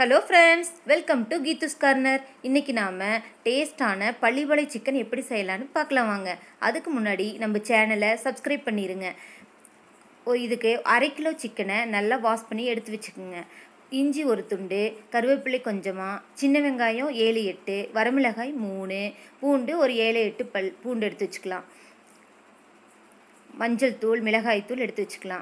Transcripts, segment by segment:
hello friends welcome to Geethu's corner இன்றைக்கி நாம் டேஸ்டான பள்ளிவளை சிக்கன் எப்படி செய்யலான்னு பார்க்கலாம் வாங்க அதுக்கு முன்னாடி நம்ம சேனலை சப்ஸ்கிரைப் பண்ணிடுங்க ஓ இதுக்கு அரை கிலோ சிக்கனை நல்லா வாஷ் பண்ணி எடுத்து வச்சுக்கோங்க இஞ்சி ஒரு துண்டு கருவேப்பிலை கொஞ்சமாக சின்ன வெங்காயம் ஏழு எட்டு வரமிளகாய் மூணு பூண்டு ஒரு ஏழு எட்டு பல் பூண்டு எடுத்து வச்சுக்கலாம் மஞ்சள் தூள் மிளகாய் தூள் எடுத்து வச்சுக்கலாம்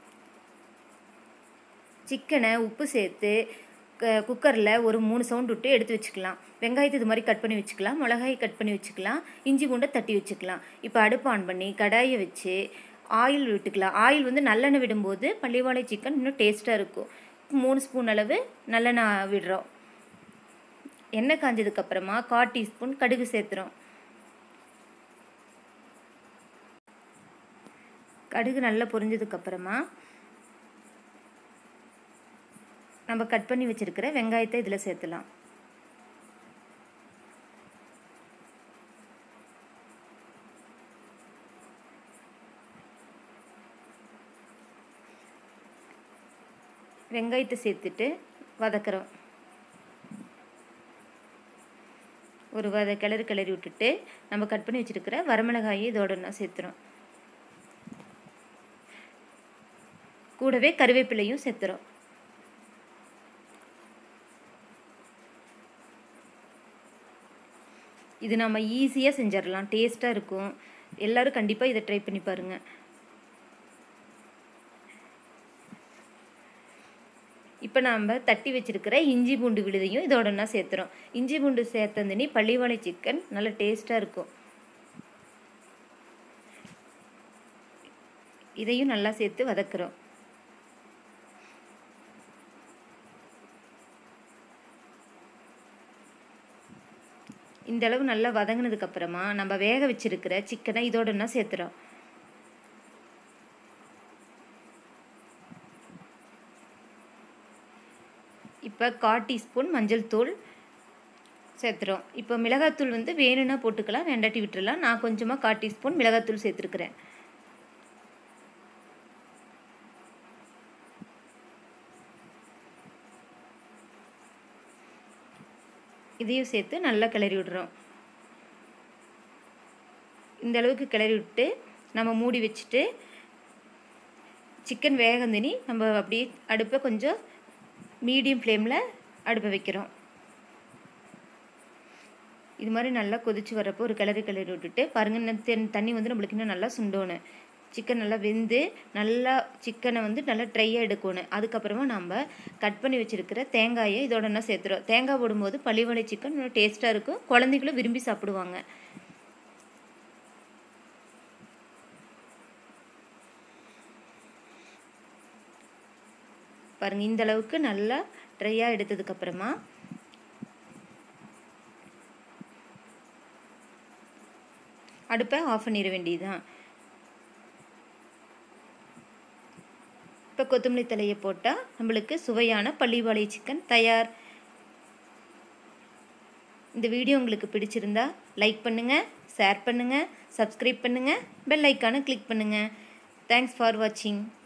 சிக்கனை உப்பு சேர்த்து க குக்கரில் ஒரு மூணு சவுண்ட் விட்டு எடுத்து வச்சுக்கலாம் வெங்காயத்தை இது மாதிரி கட் பண்ணி வச்சுக்கலாம் மிளகாய் கட் பண்ணி வச்சுக்கலாம் இஞ்சி பூண்டை தட்டி வச்சுக்கலாம் இப்போ அடுப்பு ஆன் பண்ணி கடாயை வச்சு ஆயில் விட்டுக்கலாம் ஆயில் வந்து நல்லெண்ணெய் விடும்போது பள்ளிவாழை சிக்கன் இன்னும் டேஸ்ட்டாக இருக்கும் மூணு ஸ்பூன் அளவு நல்லெண்ணெய் விடுறோம் எண்ணெய் காஞ்சதுக்கப்புறமா கால் டீஸ்பூன் கடுகு சேர்த்துறோம் கடுகு நல்லா பொரிஞ்சதுக்கப்புறமா நம்ம கட் பண்ணி வச்சுருக்கிற வெங்காயத்தை இதில் சேர்த்துலாம் வெங்காயத்தை சேர்த்துட்டு வதக்குறோம் ஒரு வத கிளறு கிளறி விட்டுட்டு நம்ம கட் பண்ணி வச்சுருக்கிற வரமிளகாயை இதோட நான் சேர்த்துறோம் கூடவே கருவேப்பிலையும் சேர்த்துறோம் இது நம்ம ஈஸியாக செஞ்சிடலாம் டேஸ்ட்டாக இருக்கும் எல்லோரும் கண்டிப்பாக இதை ட்ரை பண்ணி பாருங்கள் இப்போ நாம் தட்டி வச்சுருக்கிற இஞ்சி பூண்டு விழுதையும் இதோட நான் சேர்த்துறோம் இஞ்சி பூண்டு சேர்த்தந்தினி பள்ளிவாழை சிக்கன் நல்ல டேஸ்ட்டாக இருக்கும் இதையும் நல்லா சேர்த்து வதக்குறோம் இந்த அளவு நல்லா வதங்கினதுக்கப்புறமா நம்ம வேக வச்சுருக்கிற சிக்கனை இதோட நான் சேர்த்துறோம் இப்போ கால் டீஸ்பூன் மஞ்சள் தூள் சேர்த்துறோம் இப்போ மிளகாத்தூள் வந்து வேணும்னா போட்டுக்கலாம் வேண்டாட்டி விட்டுறலாம் நான் கொஞ்சமாக கால் டீஸ்பூன் மிளகாத்தூள் சேர்த்துருக்குறேன் இதையும் சேர்த்து நல்லா கிளறி விடுறோம் இந்த அளவுக்கு கிளறி விட்டு நம்ம மூடி வச்சுட்டு சிக்கன் வேகந்தினி நம்ம அப்படியே அடுப்பை கொஞ்சம் மீடியம் ஃப்ளேமில் அடுப்பை வைக்கிறோம் இது மாதிரி நல்லா கொதித்து வரப்போ ஒரு கிளறி கிளறி விட்டுட்டு பாருங்கள் தண்ணி வந்து நம்மளுக்கு இன்னும் நல்லா சுண்டோணும் சிக்கன் நல்லா வெந்து நல்லா சிக்கனை வந்து நல்லா ட்ரையாக எடுக்கணும் அதுக்கப்புறமா நம்ம கட் பண்ணி வச்சுருக்கிற தேங்காயை இதோட என்ன சேர்த்துறோம் தேங்காய் போடும்போது பள்ளிவளை சிக்கன் நல்லா டேஸ்ட்டாக இருக்கும் குழந்தைங்களும் விரும்பி சாப்பிடுவாங்க பாருங்கள் இந்த அளவுக்கு நல்லா ட்ரையாக எடுத்ததுக்கப்புறமா அடுப்பை ஆஃப் பண்ணிட வேண்டியதுதான் இப்போ கொத்தமல்லி தலையை போட்டால் நம்மளுக்கு சுவையான பள்ளிவாழை சிக்கன் தயார் இந்த வீடியோ உங்களுக்கு பிடிச்சிருந்தா லைக் பண்ணுங்கள் ஷேர் பண்ணுங்கள் சப்ஸ்கிரைப் பண்ணுங்கள் பெல் ஐக்கானை கிளிக் பண்ணுங்கள் தேங்க்ஸ் ஃபார் வாட்சிங்